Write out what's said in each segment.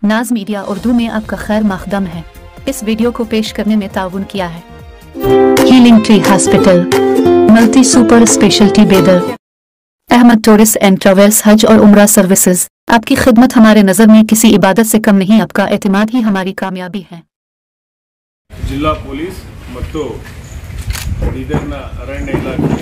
नाज मीडिया उर्दू में आपका खैर मकदम है इस वीडियो को पेश करने में ताउन किया है healing tree hospital multi super speciality Bidar Ahmed tourist and travels हज और उम्रा सर्विसेज आपकी खिदमत हमारे नज़र में किसी इबादत से कम नहीं आपका एतमाद ही हमारी कामयाबी है ಜಿಲ್ಲಾ ಪೊಲೀಸ್ ಮತ್ತು ಬೀದರ್ನ ಅರಣ್ಯ ಇಲಾಖೆ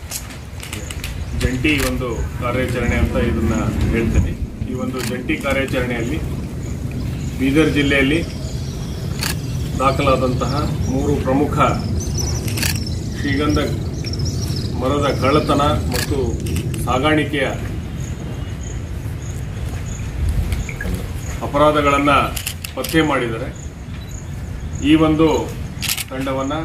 ಜಂಟಿ ಒಂದು ಕಾರ್ಯಾಚರಣೆ ಅಂತ ಇದನ್ನ ಹೇಳ್ತೇನೆ ಈ ಒಂದು ಜಂಟಿ ಕಾರ್ಯಾಚರಣೆಯಲ್ಲಿ ಬೀದರ್ ಜಿಲ್ಲೆಯಲ್ಲಿ ದಾಖಲಾದಂತಹ ಮೂರು ಪ್ರಮುಖ ಶ್ರೀಗಂಧ ಮರದ ಕಳ್ಳತನ ಮತ್ತು ಸಾಗಾಣಿಕೆಯ ಅಪರಾಧಗಳನ್ನು ಪತ್ತೆ ಮಾಡಿದ್ದಾರೆ ಈ ಒಂದು ತಂಡವನ್ನು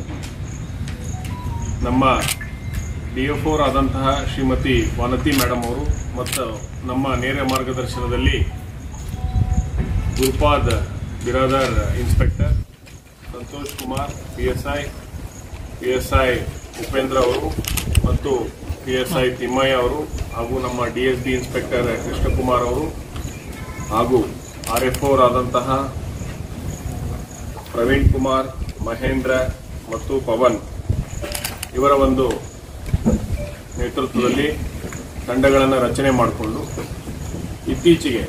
ನಮ್ಮ ಡಿ ಎಫ್ ಓರ್ ಆದಂತಹ ಶ್ರೀಮತಿ ವಾನತಿ ಮೇಡಮ್ ಅವರು ಮತ್ತು ನಮ್ಮ ನೇರ ಮಾರ್ಗದರ್ಶನದಲ್ಲಿ Gurupad Biradar inspector Santosh Kumar P S I P S I Upendra ಅವರು ಮತ್ತು ಪಿ ಎಸ್ ಐ ತಿಮ್ಮಯ್ಯ ಅವರು ಹಾಗೂ ನಮ್ಮ D S D inspector Krishnakumar ಅವರು ಹಾಗೂ ಆರ್ ಎಫ್ ಓರ್ ಆದಂತಹ ಪ್ರವೀಣ್ ಕುಮಾರ್ ಮಹೇಂದ್ರ ಮತ್ತು ಪವನ್ ಇವರ ಒಂದು ನೇತೃತ್ವದಲ್ಲಿ ತಂಡಗಳನ್ನು ರಚನೆ ಮಾಡಿಕೊಂಡು ಇತ್ತೀಚೆಗೆ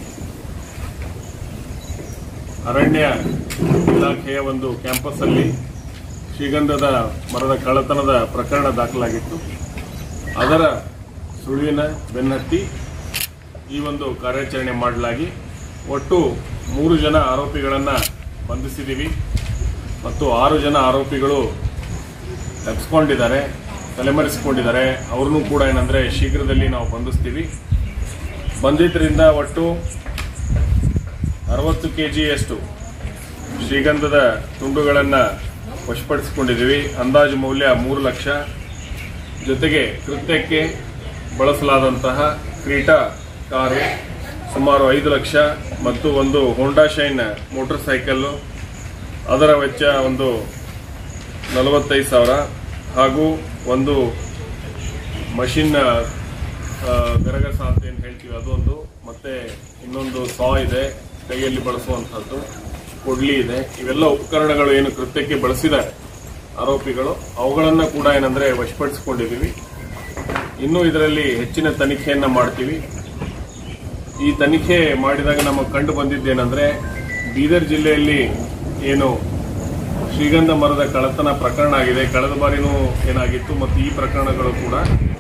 ಅರಣ್ಯ ಇಲಾಖೆಯ ಒಂದು ಕ್ಯಾಂಪಸ್ ಅಲ್ಲಿ ಶ್ರೀಗಂಧದ ಮರದ ಕಳ್ಳತನದ ಪ್ರಕರಣ ದಾಖಲಾಗಿತ್ತು ಅದರ ಸುಳಿವಿನ ಬೆನ್ನತ್ತಿ ಈ ಒಂದು ಕಾರ್ಯಾಚರಣೆ ಮಾಡಲಾಗಿ ಒಟ್ಟು ಮೂರು ಜನ ಆರೋಪಿಗಳನ್ನು ಬಂಧಿಸಿದ್ದೀವಿ ಮತ್ತು ಆರು ಜನ ಆರೋಪಿಗಳು ತಪ್ಪಿಸ್ಕೊಂಡಿದ್ದಾರೆ ತಲೆಮರೆಸಿಕೊಂಡಿದ್ದಾರೆ ಅವ್ರನ್ನೂ ಕೂಡ ಏನಂದ್ರೆ ಶೀಘ್ರದಲ್ಲಿ ನಾವು ಬಂಧಿಸ್ತೀವಿ ಬಂದಿದ್ದರಿಂದ ಒಟ್ಟು ಅರವತ್ತು ಕೆ ಜಿಯಷ್ಟು ಶ್ರೀಗಂಧದ ತುಂಡುಗಳನ್ನು ವಶಪಡಿಸಿಕೊಂಡಿದ್ದೀವಿ ಅಂದಾಜು ಮೌಲ್ಯ ಮೂರು ಲಕ್ಷ ಜೊತೆಗೆ ಕೃತ್ಯಕ್ಕೆ ಬಳಸಲಾದಂತಹ ಕ್ರೀಟಾ ಕಾರು ಸುಮಾರು ಐದು ಲಕ್ಷ ಮತ್ತು ಒಂದು ಹೋಂಡಾ ಶೈನ್ ಮೋಟರ್ ಸೈಕಲ್ಲು ಅದರ ವೆಚ್ಚ ಒಂದು ನಲವತ್ತೈದು ಸಾವಿರ ಹಾಗೂ ಒಂದು ಮಷಿನ್ ಆ, ಗರಗಸ ಅಂತ ಏನು ಹೇಳ್ತೀವಿ ಅದೊಂದು ಮತ್ತೆ ಇನ್ನೊಂದು ಸಾ ಇದೆ ಕೈಯಲ್ಲಿ ಬಳಸುವಂಥದ್ದು ಕೊಡ್ಲಿ ಇದೆ ಇವೆಲ್ಲ ಉಪಕರಣಗಳು ಏನು ಕೃತ್ಯಕ್ಕೆ ಬಳಸಿದ್ದಾರೆ ಆರೋಪಿಗಳು ಅವುಗಳನ್ನು ಕೂಡ ಏನಂದ್ರೆ ವಶಪಡಿಸಿಕೊಂಡಿದ್ದೀವಿ ಇನ್ನೂ ಇದರಲ್ಲಿ ಹೆಚ್ಚಿನ ತನಿಖೆಯನ್ನ ಮಾಡ್ತೀವಿ ಈ ತನಿಖೆ ಮಾಡಿದಾಗ ನಮಗೆ ಕಂಡು ಬಂದಿದ್ದೇನೆಂದ್ರೆ ಬೀದರ್ ಜಿಲ್ಲೆಯಲ್ಲಿ ಏನು ಶ್ರೀಗಂಧ ಮರದ ಕಳ್ಳತನ ಪ್ರಕರಣ ಆಗಿದೆ ಕಳೆದ ಬಾರಿನೂ ಏನಾಗಿತ್ತು ಮತ್ತು ಈ ಪ್ರಕರಣಗಳು ಕೂಡ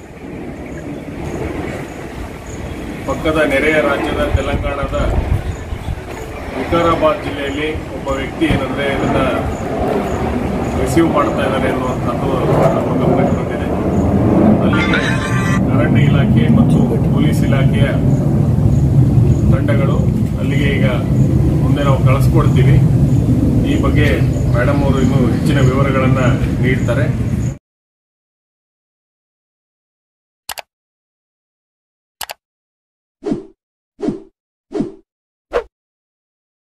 ಪಕ್ಕದ ನೆರೆಯ ರಾಜ್ಯದ ತೆಲಂಗಾಣದ ವಿಕಾರಾಬಾದ್ ಜಿಲ್ಲೆಯಲ್ಲಿ ಒಬ್ಬ ವ್ಯಕ್ತಿ ಏನಂದ್ರೆ ಇದನ್ನ ರಿಸೀವ್ ಮಾಡ್ತಾ ಇದ್ದಾರೆ ಅನ್ನುವಂಥದ್ದು ನಮ್ಮ ಗಮನಕ್ಕೆ ಬಂದಿದೆ ಅಲ್ಲಿಗೆ ಅರಣ್ಯ ಇಲಾಖೆ ಮತ್ತು ಪೊಲೀಸ್ ಇಲಾಖೆಯ ತಂಡಗಳು ಅಲ್ಲಿಗೆ ಈಗ ಮುಂದೆ ನಾವು ಕಳಿಸ್ಕೊಡ್ತೀವಿ ಈ ಬಗ್ಗೆ ಮೇಡಮ್ ಅವರು ಇನ್ನೂ ಹೆಚ್ಚಿನ ವಿವರಗಳನ್ನು ನೀಡ್ತಾರೆ